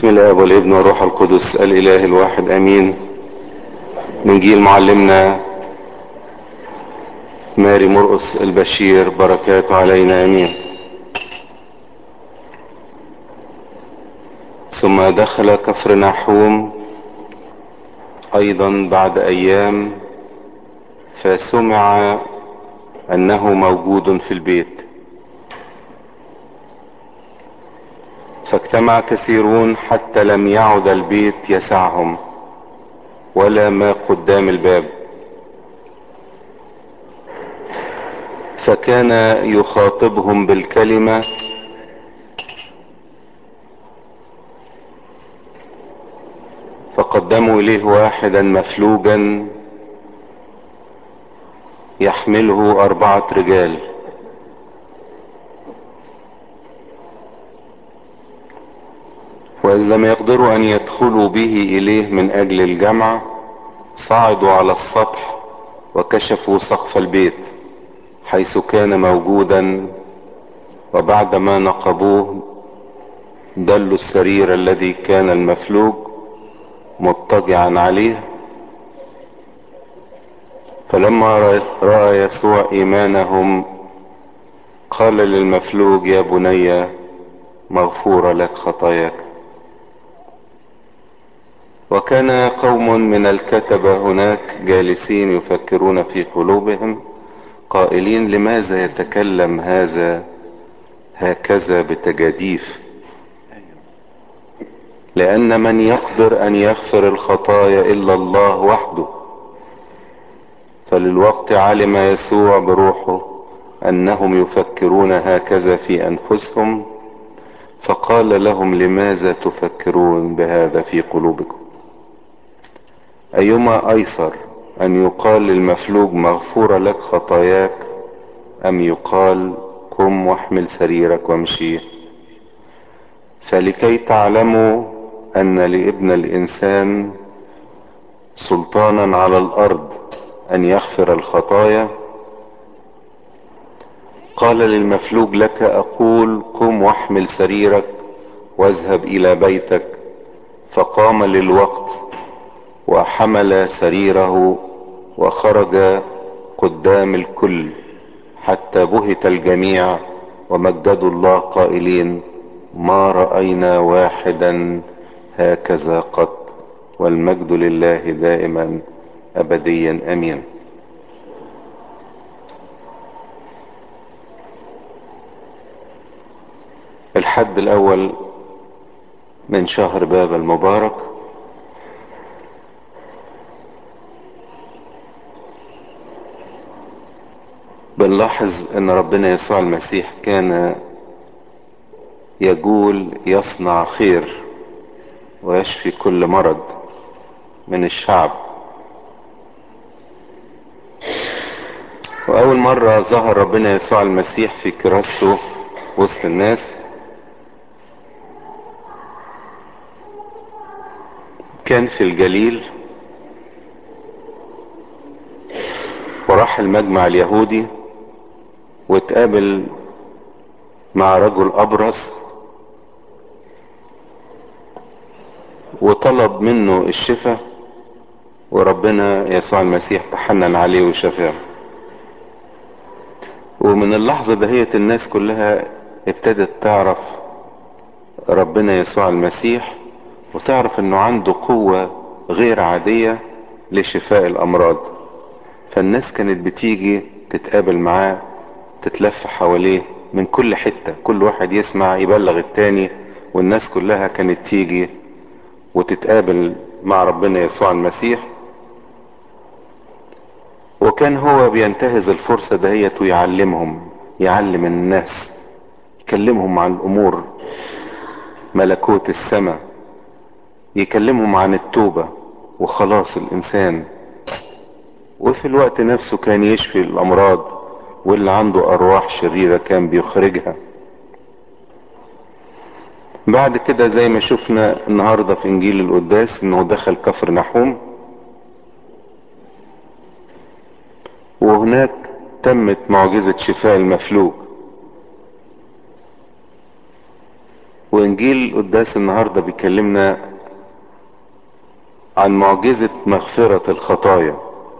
بسم الله والابن والروح القدس الاله الواحد امين من جيل معلمنا ماري مرقس البشير بركاته علينا امين ثم دخل كفر نحوم ايضا بعد ايام فسمع انه موجود في البيت فاجتمع كثيرون حتى لم يعد البيت يسعهم ولا ما قدام الباب فكان يخاطبهم بالكلمة فقدموا اليه واحدا مفلوجا يحمله اربعة رجال واذ لم يقدروا ان يدخلوا به اليه من اجل الجمع صعدوا على السطح وكشفوا سقف البيت حيث كان موجودا وبعدما نقبوه دلوا السرير الذي كان المفلوج مضطجعا عليه فلما راى يسوع ايمانهم قال للمفلوج يا بني مغفوره لك خطاياك وكان قوم من الكتبه هناك جالسين يفكرون في قلوبهم قائلين لماذا يتكلم هذا هكذا بتجاديف لان من يقدر ان يغفر الخطايا الا الله وحده فللوقت علم يسوع بروحه انهم يفكرون هكذا في انفسهم فقال لهم لماذا تفكرون بهذا في قلوبكم ايما ايسر ان يقال للمفلوج مغفورة لك خطاياك ام يقال قم واحمل سريرك وامشي فلكي تعلموا ان لابن الانسان سلطانا على الارض ان يغفر الخطايا قال للمفلوج لك اقول قم واحمل سريرك واذهب الى بيتك فقام للوقت وحمل سريره وخرج قدام الكل حتى بهت الجميع ومجدوا الله قائلين ما راينا واحدا هكذا قط والمجد لله دائما ابديا امين الحد الاول من شهر باب المبارك بنلاحظ ان ربنا يسوع المسيح كان يقول يصنع خير ويشفي كل مرض من الشعب واول مرة ظهر ربنا يسوع المسيح في كراسته وسط الناس كان في الجليل وراح المجمع اليهودي واتقابل مع رجل ابرص وطلب منه الشفاء وربنا يسوع المسيح تحنن عليه وشفاه ومن اللحظة دهيت الناس كلها ابتدت تعرف ربنا يسوع المسيح وتعرف انه عنده قوة غير عادية لشفاء الامراض فالناس كانت بتيجي تتقابل معاه تتلف حواليه من كل حتة كل واحد يسمع يبلغ التاني والناس كلها كانت تيجي وتتقابل مع ربنا يسوع المسيح وكان هو بينتهز الفرصة دهيت ويعلمهم يعلم الناس يكلمهم عن امور ملكوت السماء يكلمهم عن التوبة وخلاص الانسان وفي الوقت نفسه كان يشفي الامراض واللي عنده ارواح شريرة كان بيخرجها بعد كده زي ما شفنا النهاردة في انجيل القداس انه دخل كفر نحوم وهناك تمت معجزة شفاء المفلوج وانجيل قداس النهاردة بيكلمنا عن معجزة مغفرة الخطايا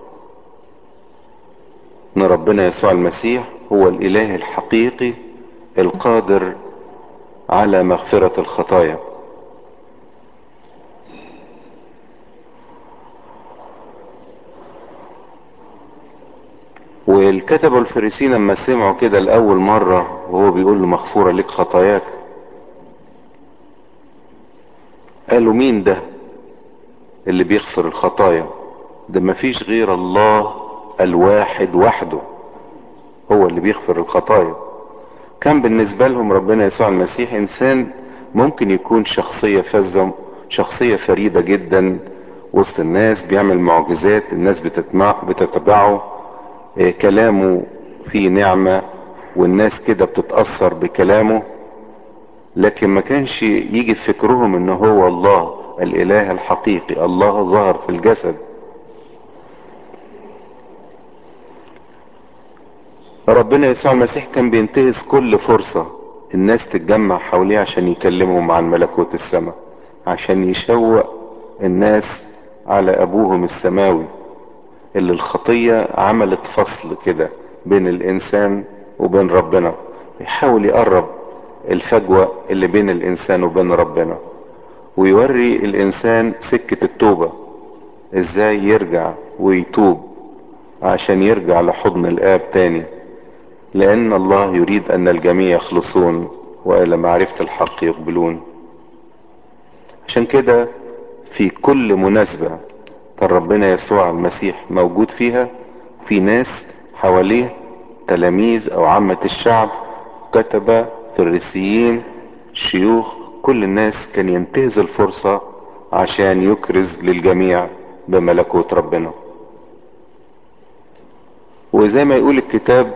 ان ربنا يسوع المسيح هو الاله الحقيقي القادر على مغفرة الخطايا والكتبة الفريسين لما سمعوا كده لأول مرة وهو بيقول له مغفورة لك خطاياك قالوا مين ده اللي بيغفر الخطايا ده مفيش غير الله الواحد وحده هو اللي بيغفر الخطايا كان بالنسبة لهم ربنا يسوع المسيح انسان ممكن يكون شخصية فذة شخصية فريدة جدا وسط الناس بيعمل معجزات الناس بتتمع بتتبعه إيه كلامه فيه نعمة والناس كده بتتأثر بكلامه لكن ما كانش يجي في فكرهم ان هو الله الاله الحقيقي الله ظهر في الجسد ربنا يسوع المسيح كان بينتهز كل فرصة الناس تتجمع حواليه عشان يكلمهم عن ملكوت السماء عشان يشوق الناس على ابوهم السماوي اللي الخطية عملت فصل كده بين الانسان وبين ربنا يحاول يقرب الفجوة اللي بين الانسان وبين ربنا ويوري الانسان سكة التوبة ازاي يرجع ويتوب عشان يرجع لحضن الاب تاني لان الله يريد ان الجميع يخلصون والى معرفة الحق يقبلون عشان كده في كل مناسبة كان ربنا يسوع المسيح موجود فيها في ناس حواليه تلاميذ او عامة الشعب كتبة فريسيين شيوخ كل الناس كان ينتهز الفرصة عشان يكرز للجميع بملكوت ربنا وزي ما يقول الكتاب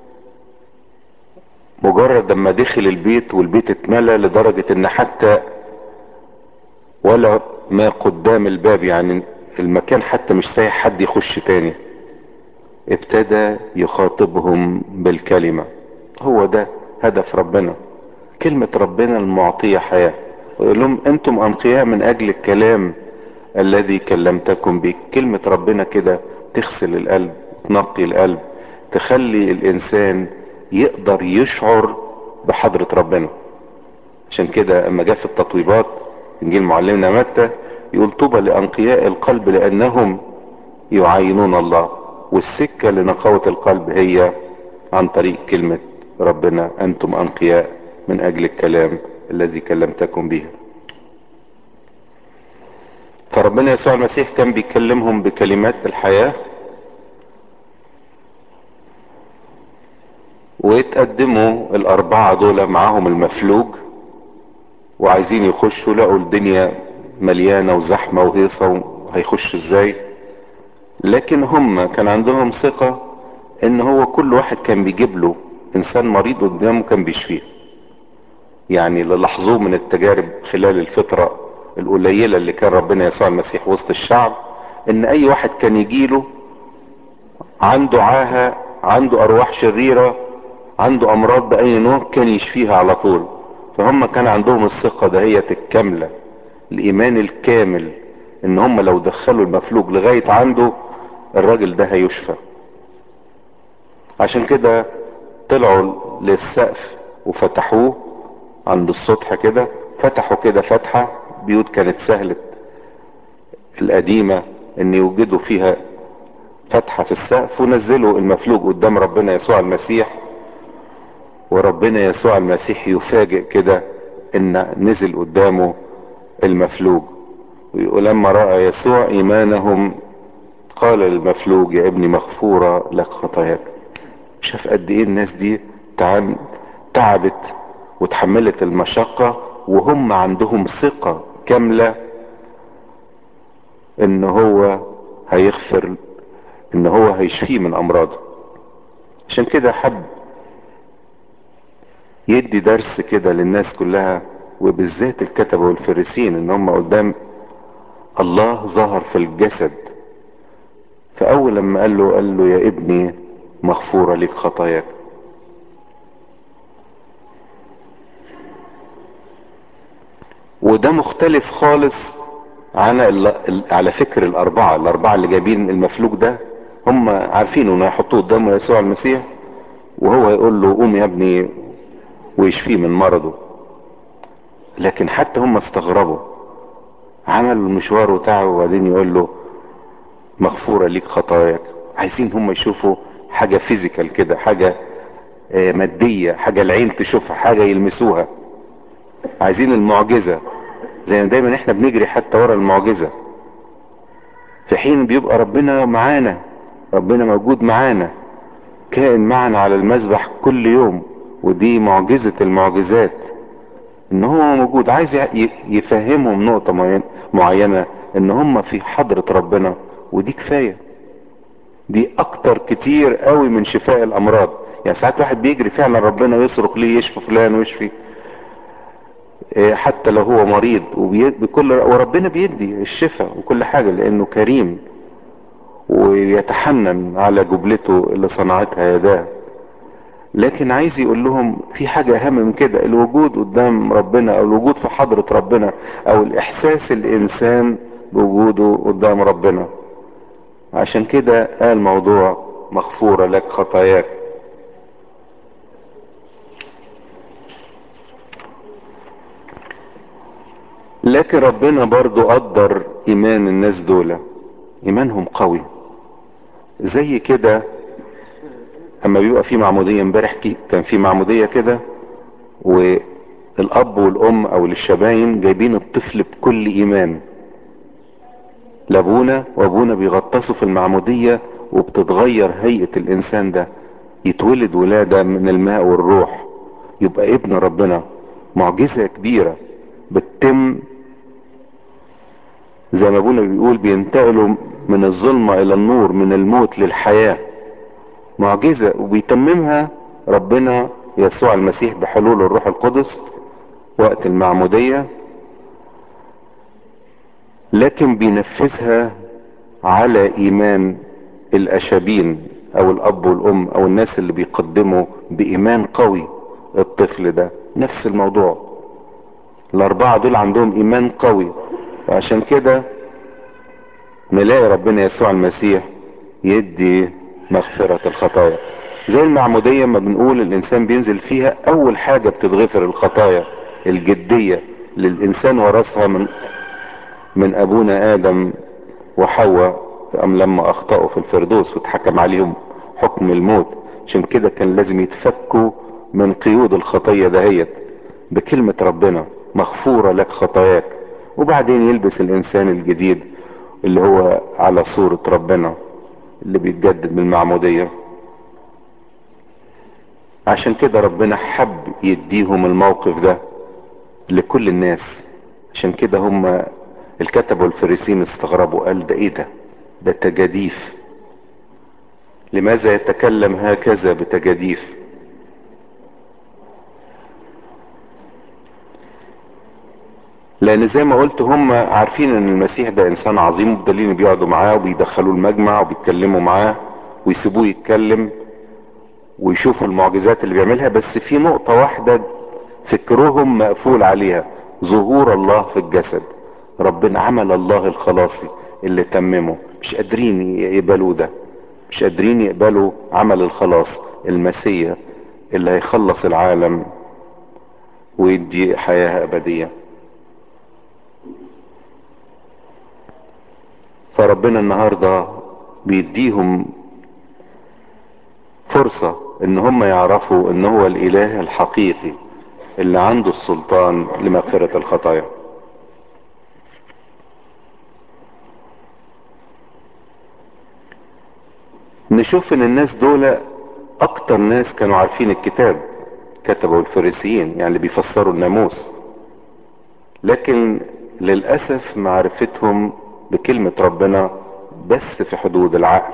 مجرد لما دخل البيت والبيت اتملى لدرجة ان حتى ولا ما قدام الباب يعني المكان حتى مش سايح حد يخش تاني ابتدى يخاطبهم بالكلمة هو ده هدف ربنا كلمة ربنا المعطية حياة ويقول لهم انتم انقياء من اجل الكلام الذي كلمتكم به كلمة ربنا كده تغسل القلب تنقي القلب تخلي الانسان يقدر يشعر بحضرة ربنا عشان كده اما جاء في التطويبات انجيل معلمنا متى يقول طوبى لانقياء القلب لانهم يعاينون الله والسكة لنقاوة القلب هي عن طريق كلمة ربنا انتم انقياء من اجل الكلام الذي كلمتكم به فربنا يسوع المسيح كان بيكلمهم بكلمات الحياة ويتقدموا الاربعة دول معاهم المفلوج وعايزين يخشوا لقوا الدنيا مليانة وزحمة وهيصة وهيخش ازاي لكن هم كان عندهم ثقة ان هو كل واحد كان بيجيب له انسان مريض قدامه كان بيشفيه يعني اللي لاحظوه من التجارب خلال الفترة القليلة اللي كان ربنا يسوع المسيح وسط الشعب ان اي واحد كان يجيله عنده عاهة عنده ارواح شريرة عنده امراض باي نوع كان يشفيها على طول فهم كان عندهم الثقة دهية الكاملة الايمان الكامل ان هم لو دخلوا المفلوج لغاية عنده الراجل ده هيشفى عشان كده طلعوا للسقف وفتحوه عند السطح كده فتحوا كده فتحة بيوت كانت سهلة القديمة ان يوجدوا فيها فتحة في السقف ونزلوا المفلوج قدام ربنا يسوع المسيح وربنا يسوع المسيح يفاجئ كده ان نزل قدامه المفلوج ويقول لما رأى يسوع ايمانهم قال للمفلوج يا ابني مغفورة لك خطاياك شاف قد ايه الناس دي تعبت وتحملت المشقة وهم عندهم ثقة كاملة ان هو هيغفر ان هو هيشفيه من امراضه عشان كده حب يدي درس كده للناس كلها وبالذات الكتبة والفريسين ان هم قدام الله ظهر في الجسد فاول لما قال له قال له يا ابني مغفورة لك خطاياك وده مختلف خالص عن على فكر الاربعة الاربعة اللي جايبين المفلوج ده هم عارفين انه يحطوه قدامه يسوع المسيح وهو يقول له قوم يا ابني ويشفيه من مرضه لكن حتى هم استغربوا عملوا المشوار وتعبوا وبعدين يقول له مغفورة ليك خطاياك عايزين هم يشوفوا حاجة فيزيكال كده حاجة مادية حاجة العين تشوفها حاجة يلمسوها عايزين المعجزة زي ما دايما احنا بنجري حتى ورا المعجزة في حين بيبقى ربنا معانا ربنا موجود معانا كائن معنا على المذبح كل يوم ودي معجزة المعجزات ان هو موجود عايز يفهمهم نقطة معينة ان هم في حضرة ربنا ودي كفاية دي اكتر كتير قوي من شفاء الامراض يعني ساعات واحد بيجري فعلا ربنا يصرخ ليه يشفي فلان ويشفي حتى لو هو مريض وبكل وربنا بيدي الشفاء وكل حاجة لانه كريم ويتحنن على جبلته اللي صنعتها يداه لكن عايز يقول لهم في حاجة اهم من كده الوجود قدام ربنا او الوجود في حضرة ربنا او الاحساس الانسان بوجوده قدام ربنا عشان كده قال موضوع مغفورة لك خطاياك لكن ربنا برضو قدر ايمان الناس دول ايمانهم قوي زي كده اما بيبقى في معمودية امبارح كان في معمودية كده والاب والام او للشباين جايبين الطفل بكل ايمان لابونا وابونا بيغطسوا في المعمودية وبتتغير هيئة الانسان ده يتولد ولادة من الماء والروح يبقى ابن ربنا معجزة كبيرة بتتم زي ما ابونا بيقول بينتقلوا من الظلمة الى النور من الموت للحياة معجزة وبيتممها ربنا يسوع المسيح بحلول الروح القدس وقت المعمودية لكن بينفذها على ايمان الاشابين او الاب والام او الناس اللي بيقدموا بايمان قوي الطفل ده نفس الموضوع الاربعة دول عندهم ايمان قوي وعشان كده نلاقي ربنا يسوع المسيح يدي مغفرة الخطايا زي المعمودية ما بنقول الانسان بينزل فيها اول حاجة بتتغفر الخطايا الجدية للانسان ورثها من من ابونا ادم وحواء ام لما اخطأوا في الفردوس واتحكم عليهم حكم الموت عشان كده كان لازم يتفكوا من قيود الخطية دهيت بكلمة ربنا مغفورة لك خطاياك وبعدين يلبس الانسان الجديد اللي هو على صورة ربنا اللي بيتجدد بالمعمودية عشان كده ربنا حب يديهم الموقف ده لكل الناس عشان كده هم الكتب والفريسين استغربوا قال ده ايه ده ده تجاديف لماذا يتكلم هكذا بتجاديف لان زي ما قلت هم عارفين ان المسيح ده انسان عظيم بدليل بيقعدوا معاه وبيدخلوه المجمع وبيتكلموا معاه ويسيبوه يتكلم ويشوفوا المعجزات اللي بيعملها بس في نقطة واحدة فكرهم مقفول عليها ظهور الله في الجسد ربنا عمل الله الخلاصي اللي تممه مش قادرين يقبلوا ده مش قادرين يقبلوا عمل الخلاص المسيح اللي هيخلص العالم ويدي حياة أبدية فربنا النهاردة بيديهم فرصة ان هم يعرفوا ان هو الاله الحقيقي اللي عنده السلطان لمغفرة الخطايا نشوف ان الناس دول اكتر ناس كانوا عارفين الكتاب كتبوا الفريسيين يعني اللي بيفسروا الناموس لكن للأسف معرفتهم بكلمة ربنا بس في حدود العقل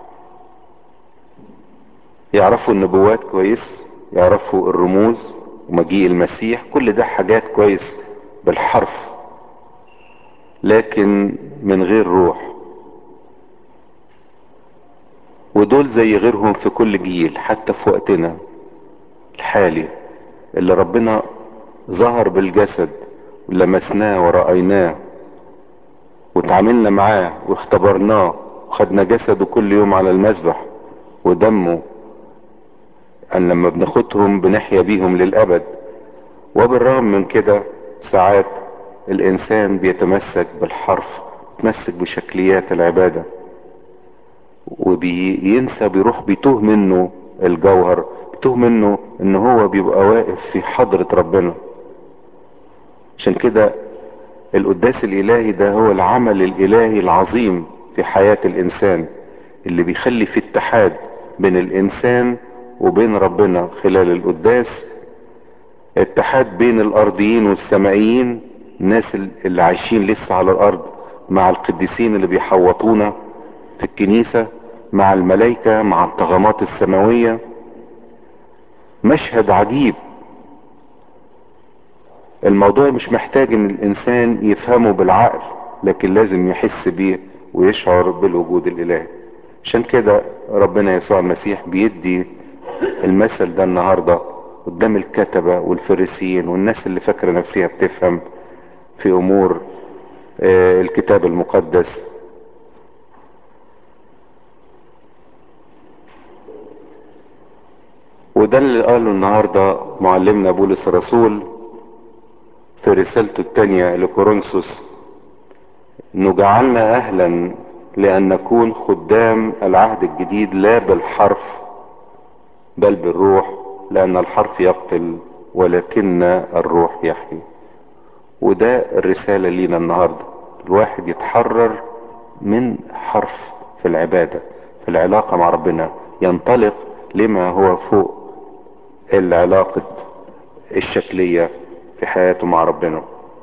يعرفوا النبوات كويس يعرفوا الرموز ومجيء المسيح كل ده حاجات كويس بالحرف لكن من غير روح ودول زي غيرهم في كل جيل حتى في وقتنا الحالي اللي ربنا ظهر بالجسد لمسناه ورأيناه وتعاملنا معاه واختبرناه وخدنا جسده كل يوم على المذبح ودمه ان لما بناخدهم بنحيا بيهم للابد وبالرغم من كده ساعات الانسان بيتمسك بالحرف يتمسك بشكليات العبادة وبينسى بيروح بيتوه منه الجوهر بيتوه منه ان هو بيبقى واقف في حضرة ربنا عشان كده القداس الالهي ده هو العمل الالهي العظيم في حياة الانسان اللي بيخلي في اتحاد بين الانسان وبين ربنا خلال القداس اتحاد بين الارضيين والسمائيين الناس اللي عايشين لسه على الارض مع القديسين اللي بيحوطونا في الكنيسة مع الملائكة مع الطغمات السماوية مشهد عجيب الموضوع مش محتاج ان الانسان يفهمه بالعقل لكن لازم يحس بيه ويشعر بالوجود الالهي عشان كده ربنا يسوع المسيح بيدي المثل ده النهارده قدام الكتبة والفريسيين والناس اللي فاكرة نفسها بتفهم في امور آه الكتاب المقدس وده اللي قاله النهاردة معلمنا بولس الرسول في رسالته التانية لكورنثوس انه جعلنا اهلا لان نكون خدام العهد الجديد لا بالحرف بل بالروح لان الحرف يقتل ولكن الروح يحيي وده الرسالة لينا النهاردة الواحد يتحرر من حرف في العبادة في العلاقة مع ربنا ينطلق لما هو فوق العلاقة الشكلية في حياته مع ربنا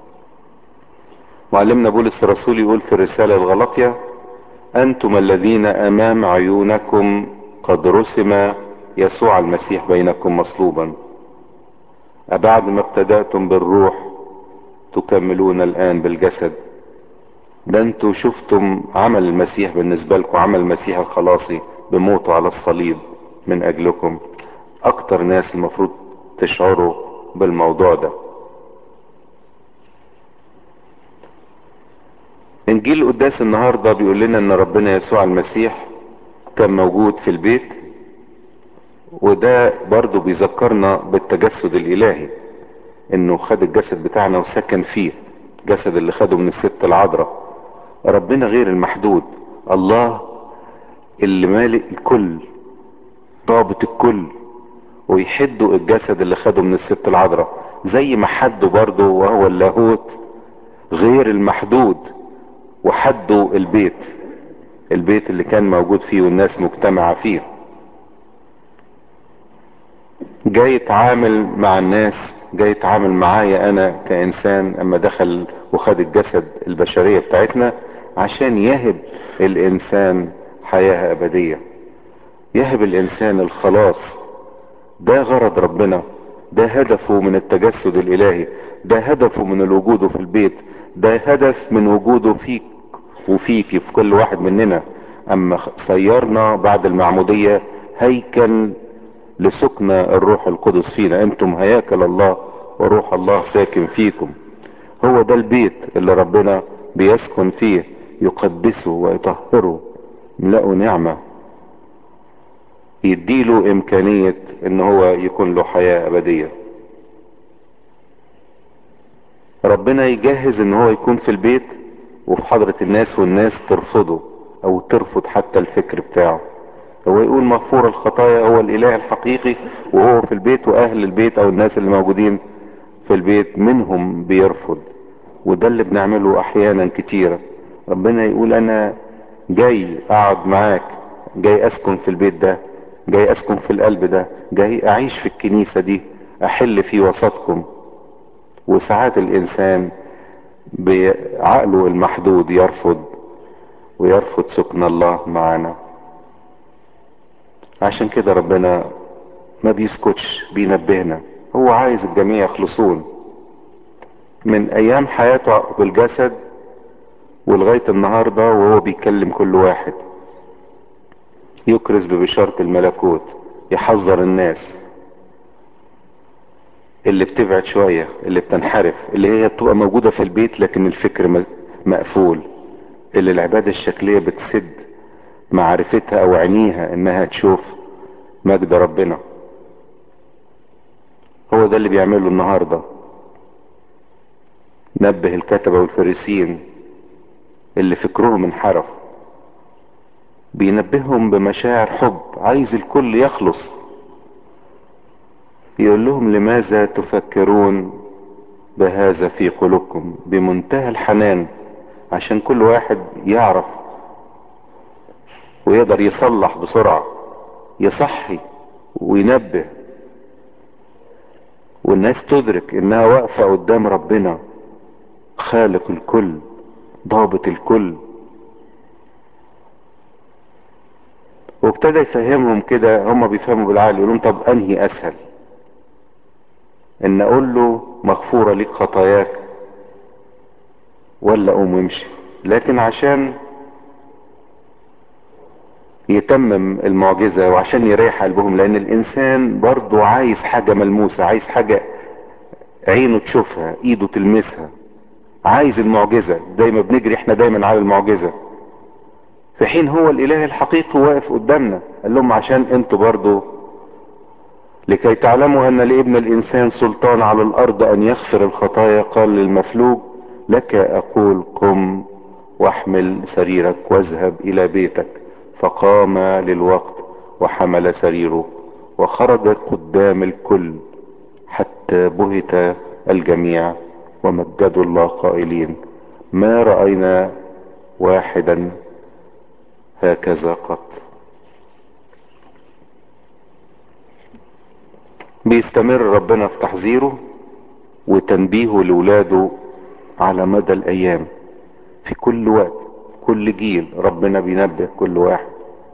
معلمنا بولس الرسول يقول في الرسالة الغلطية أنتم الذين أمام عيونكم قد رسم يسوع المسيح بينكم مصلوبا أبعد ما ابتدأتم بالروح تكملون الآن بالجسد ده انتوا شفتم عمل المسيح بالنسبة لكم عمل المسيح الخلاصي بموته على الصليب من أجلكم أكتر ناس المفروض تشعروا بالموضوع ده انجيل القداس النهارده بيقول لنا ان ربنا يسوع المسيح كان موجود في البيت وده برضو بيذكرنا بالتجسد الالهي انه خد الجسد بتاعنا وسكن فيه جسد اللي خده من الست العذراء ربنا غير المحدود الله اللي مالئ الكل ضابط الكل ويحدوا الجسد اللي خده من الست العذراء زي ما حده برضه وهو اللاهوت غير المحدود وحدوا البيت البيت اللي كان موجود فيه والناس مجتمعة فيه جاي يتعامل مع الناس جاي يتعامل معايا انا كانسان اما دخل وخد الجسد البشرية بتاعتنا عشان يهب الانسان حياة ابدية يهب الانسان الخلاص ده غرض ربنا ده هدفه من التجسد الالهي ده هدفه من الوجود في البيت ده هدف من وجوده فيك وفيك في كل واحد مننا اما صيرنا بعد المعمودية هيكل لسكن الروح القدس فينا انتم هياكل الله وروح الله ساكن فيكم هو ده البيت اللي ربنا بيسكن فيه يقدسه ويطهره يملأه نعمة يديله امكانية ان هو يكون له حياة ابدية ربنا يجهز ان هو يكون في البيت وفي حضرة الناس والناس ترفضه او ترفض حتى الفكر بتاعه هو يقول مغفور الخطايا هو الاله الحقيقي وهو في البيت واهل البيت او الناس اللي موجودين في البيت منهم بيرفض وده اللي بنعمله احيانا كتيرة ربنا يقول انا جاي اقعد معاك جاي اسكن في البيت ده جاي اسكن في القلب ده جاي اعيش في الكنيسة دي احل في وسطكم وساعات الانسان بعقله المحدود يرفض ويرفض سكن الله معنا عشان كده ربنا ما بيسكتش بينبهنا هو عايز الجميع يخلصون من ايام حياته بالجسد ولغاية النهاردة وهو بيكلم كل واحد يكرز ببشارة الملكوت يحذر الناس اللي بتبعد شوية اللي بتنحرف اللي هي بتبقى موجودة في البيت لكن الفكر م- مقفول اللي العبادة الشكلية بتسد معرفتها او عينيها انها تشوف مجد ربنا هو ده اللي بيعمله النهاردة نبه الكتبة والفريسين اللي فكرهم انحرف بينبههم بمشاعر حب عايز الكل يخلص يقول لهم لماذا تفكرون بهذا في قلوبكم بمنتهى الحنان عشان كل واحد يعرف ويقدر يصلح بسرعة يصحي وينبه والناس تدرك انها واقفة قدام ربنا خالق الكل ضابط الكل وابتدى يفهمهم كده هم بيفهموا بالعقل يقولون طب انهي اسهل ان اقول له مغفورة ليك خطاياك ولا قوم وامشي لكن عشان يتمم المعجزة وعشان يريح قلبهم لان الانسان برضو عايز حاجة ملموسة عايز حاجة عينه تشوفها ايده تلمسها عايز المعجزة دايما بنجري احنا دايما على المعجزة في حين هو الاله الحقيقي واقف قدامنا قال لهم عشان انتوا برضو لكي تعلموا ان لابن الانسان سلطان على الارض ان يغفر الخطايا قال للمفلوج لك اقول قم واحمل سريرك واذهب الى بيتك فقام للوقت وحمل سريره وخرج قدام الكل حتى بهت الجميع ومجدوا الله قائلين ما رأينا واحدا هكذا قط بيستمر ربنا في تحذيره وتنبيهه لولاده على مدى الايام في كل وقت كل جيل ربنا بينبه كل واحد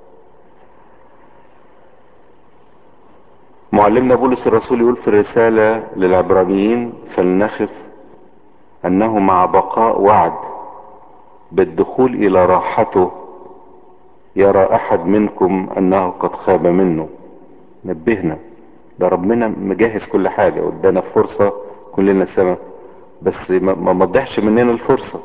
معلمنا بولس الرسول يقول في الرسالة للعبرانيين فلنخف انه مع بقاء وعد بالدخول الى راحته يرى احد منكم انه قد خاب منه نبهنا ده ربنا مجهز كل حاجة وادانا فرصة كلنا سما بس ما ما مضيعش مننا الفرصة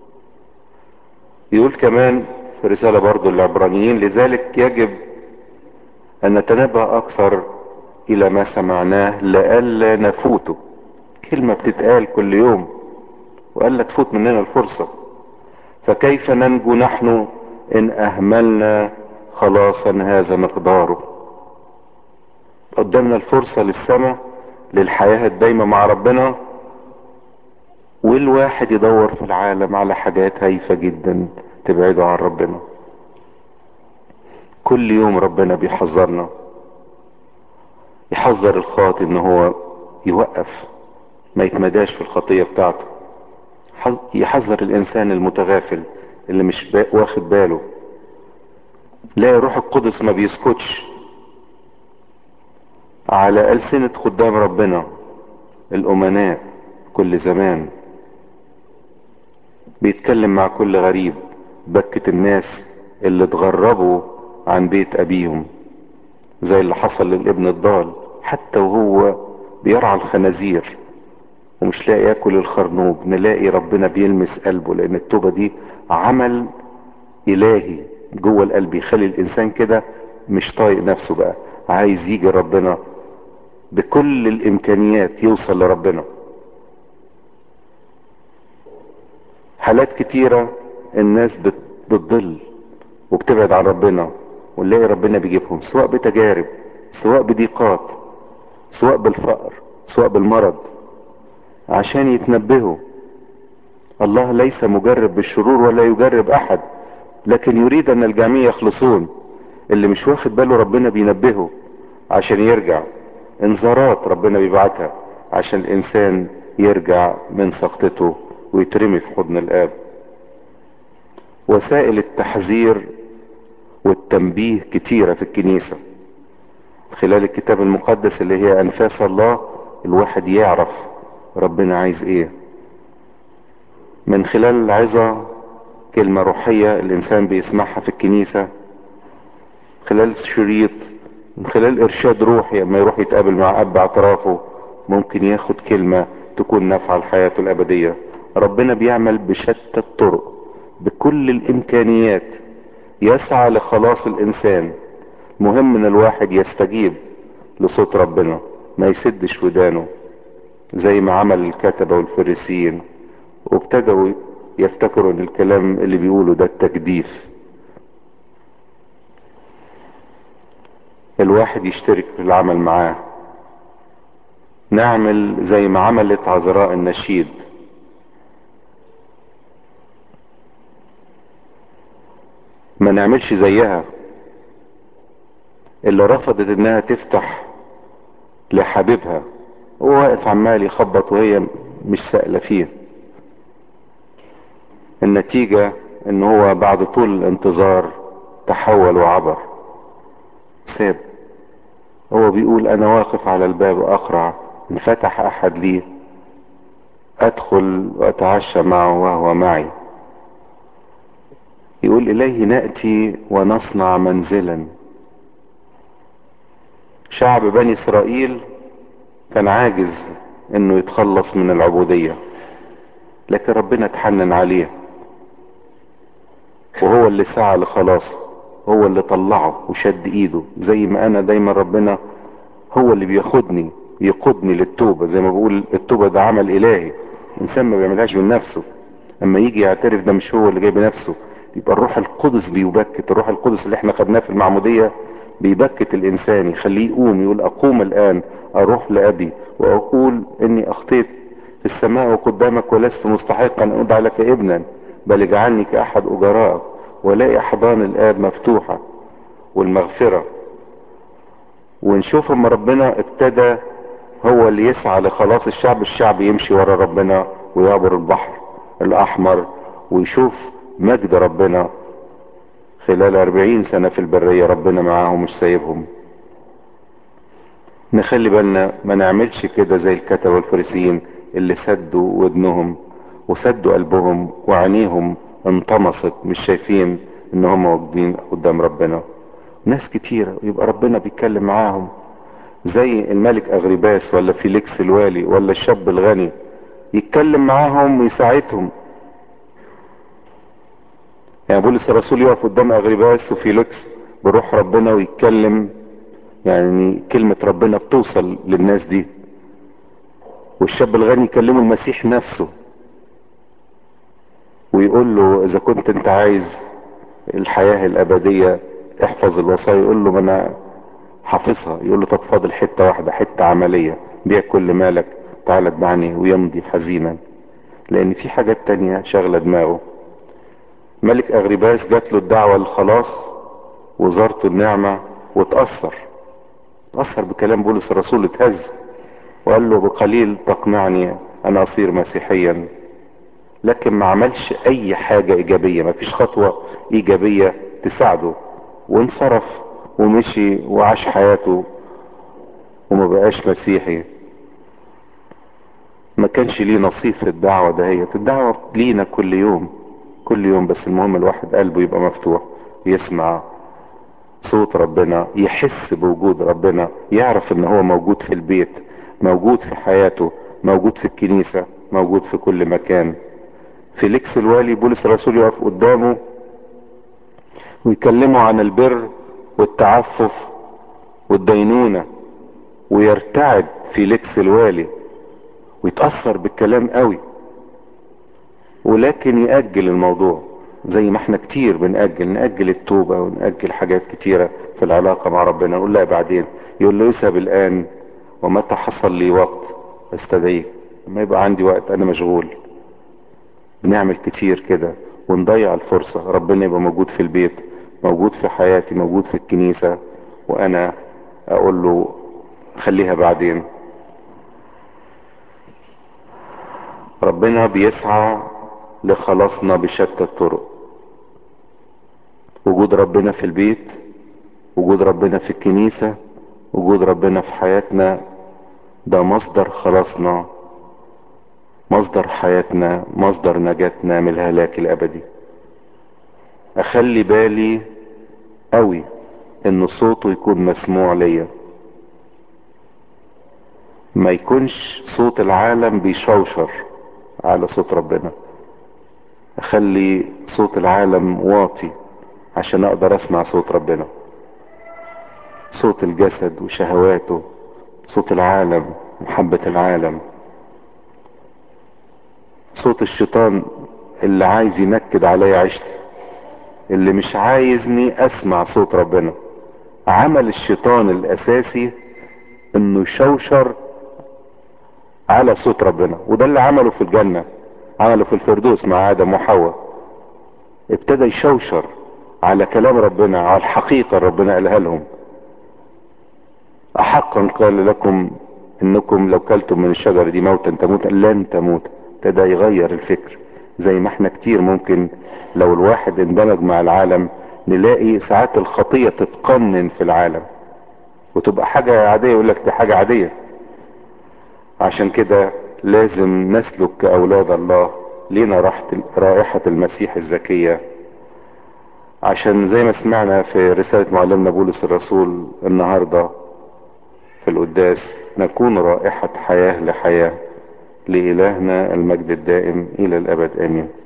يقول كمان في رسالة برضو للعبرانيين لذلك يجب ان نتنبه اكثر الى ما سمعناه لئلا نفوته كلمة بتتقال كل يوم وألا تفوت مننا الفرصة فكيف ننجو نحن ان اهملنا خلاصا هذا مقداره قدامنا الفرصة للسماء للحياة الدايمة مع ربنا والواحد يدور في العالم على حاجات هايفة جدا تبعده عن ربنا كل يوم ربنا بيحذرنا يحذر الخاطئ ان هو يوقف ما يتمداش في الخطية بتاعته يحذر الانسان المتغافل اللي مش با- واخد باله لا الروح القدس ما بيسكتش على ألسنة خدام ربنا الأمناء كل زمان بيتكلم مع كل غريب بكة الناس اللي اتغربوا عن بيت أبيهم زي اللي حصل للابن الضال حتى وهو بيرعى الخنازير ومش لاقي ياكل الخرنوب نلاقي ربنا بيلمس قلبه لأن التوبة دي عمل إلهي جوه القلب يخلي الإنسان كده مش طايق نفسه بقى عايز يجي ربنا بكل الامكانيات يوصل لربنا حالات كتيرة الناس بت- بتضل وبتبعد عن ربنا ونلاقي ربنا بيجيبهم سواء بتجارب سواء بضيقات سواء بالفقر سواء بالمرض عشان يتنبهوا الله ليس مجرب بالشرور ولا يجرب احد لكن يريد ان الجميع يخلصون اللي مش واخد باله ربنا بينبهه عشان يرجع انذارات ربنا بيبعتها عشان الانسان يرجع من سقطته ويترمي في حضن الاب وسائل التحذير والتنبيه كتيرة في الكنيسة خلال الكتاب المقدس اللي هي انفاس الله الواحد يعرف ربنا عايز ايه من خلال العظة كلمة روحية الانسان بيسمعها في الكنيسة خلال شريط من خلال ارشاد روحي لما يروح يتقابل مع اب اعترافه ممكن ياخد كلمة تكون نافعة لحياته الابدية ربنا بيعمل بشتى الطرق بكل الامكانيات يسعى لخلاص الانسان مهم ان الواحد يستجيب لصوت ربنا ما يسدش ودانه زي ما عمل الكتبة والفريسيين وابتدوا يفتكروا ان الكلام اللي بيقوله ده التجديف الواحد يشترك في العمل معاه نعمل زي ما عملت عذراء النشيد ما نعملش زيها اللي رفضت انها تفتح لحبيبها هو واقف عمال يخبط وهي مش سائلة فيه النتيجة ان هو بعد طول الانتظار تحول وعبر ساب هو بيقول انا واقف على الباب اقرع ان فتح احد لي ادخل واتعشى معه وهو معي يقول اليه نأتي ونصنع منزلا شعب بني اسرائيل كان عاجز انه يتخلص من العبودية لكن ربنا اتحنن عليه وهو اللي سعى لخلاصه هو اللي طلعه وشد ايده زي ما انا دايما ربنا هو اللي بياخدني يقودني للتوبة زي ما بقول التوبة ده عمل الهي الانسان ما بيعملهاش من نفسه اما يجي يعترف ده مش هو اللي جاي بنفسه يبقى الروح القدس بيبكت الروح القدس اللي احنا خدناه في المعمودية بيبكت الانسان يخليه يقوم يقول اقوم الان اروح لابي واقول اني اخطيت في السماء وقدامك ولست مستحقا ان ادعى لك ابنا بل اجعلني كاحد اجرائك والاقي احضان الاب مفتوحة والمغفرة ونشوف اما ربنا ابتدى هو اللي يسعى لخلاص الشعب الشعب يمشي ورا ربنا ويعبر البحر الاحمر ويشوف مجد ربنا خلال اربعين سنة في البرية ربنا معاهم مش سايبهم نخلي بالنا ما نعملش كده زي الكتبة والفريسيين اللي سدوا ودنهم وسدوا قلبهم وعينيهم انطمست مش شايفين ان هم موجودين قدام ربنا ناس كتيرة يبقى ربنا بيتكلم معاهم زي الملك اغريباس ولا فيليكس الوالي ولا الشاب الغني يتكلم معاهم ويساعدهم يعني بولس الرسول يقف قدام اغريباس وفيليكس بروح ربنا ويتكلم يعني كلمة ربنا بتوصل للناس دي والشاب الغني يكلمه المسيح نفسه ويقول له اذا كنت انت عايز الحياة الابدية احفظ الوصايا يقول له ما انا حافظها يقول له طب فاضل حتة واحدة حتة عملية بيع كل مالك تعال اتبعني ويمضي حزينا لان في حاجات تانية شغلة دماغه ملك اغريباس جات له الدعوة للخلاص وزارته النعمة وتأثر تأثر بكلام بولس الرسول اتهز وقال له بقليل تقنعني انا اصير مسيحيا لكن ما عملش اي حاجة ايجابية ما فيش خطوة ايجابية تساعده وانصرف ومشي وعاش حياته وما بقاش مسيحي ما كانش ليه نصيب في الدعوة دهيت الدعوة لينا كل يوم كل يوم بس المهم الواحد قلبه يبقى مفتوح يسمع صوت ربنا يحس بوجود ربنا يعرف ان هو موجود في البيت موجود في حياته موجود في الكنيسة موجود في كل مكان فيليكس الوالي بولس الرسول يقف قدامه ويكلمه عن البر والتعفف والدينونة ويرتعد فيليكس الوالي ويتأثر بالكلام قوي ولكن يأجل الموضوع زي ما احنا كتير بنأجل نأجل التوبة ونأجل حاجات كتيرة في العلاقة مع ربنا نقول لا بعدين يقول له يذهب الآن ومتى حصل لي وقت استدعيك لما يبقى عندي وقت أنا مشغول بنعمل كتير كده ونضيع الفرصة ربنا يبقى موجود في البيت موجود في حياتي موجود في الكنيسة وأنا أقول له خليها بعدين ربنا بيسعى لخلاصنا بشتى الطرق وجود ربنا في البيت وجود ربنا في الكنيسة وجود ربنا في حياتنا ده مصدر خلاصنا مصدر حياتنا مصدر نجاتنا من الهلاك الابدي اخلي بالي قوي ان صوته يكون مسموع ليا ما يكونش صوت العالم بيشوشر على صوت ربنا اخلي صوت العالم واطي عشان اقدر اسمع صوت ربنا صوت الجسد وشهواته صوت العالم محبة العالم صوت الشيطان اللي عايز ينكد عليا عيشتي اللي مش عايزني اسمع صوت ربنا عمل الشيطان الاساسي انه يشوشر على صوت ربنا وده اللي عمله في الجنة عمله في الفردوس مع ادم وحواء ابتدى يشوشر على كلام ربنا على الحقيقة ربنا قالها لهم احقا قال لكم انكم لو كلتم من الشجرة دي موتا تموت لن تموت ابتدى يغير الفكر زي ما احنا كتير ممكن لو الواحد اندمج مع العالم نلاقي ساعات الخطية تتقنن في العالم وتبقى حاجة عادية يقول لك دي حاجة عادية عشان كده لازم نسلك كأولاد الله لينا راحة رائحة المسيح الزكية عشان زي ما سمعنا في رسالة معلمنا بولس الرسول النهاردة في القداس نكون رائحة حياة لحياة لإلهنا المجد الدائم إلى الأبد آمين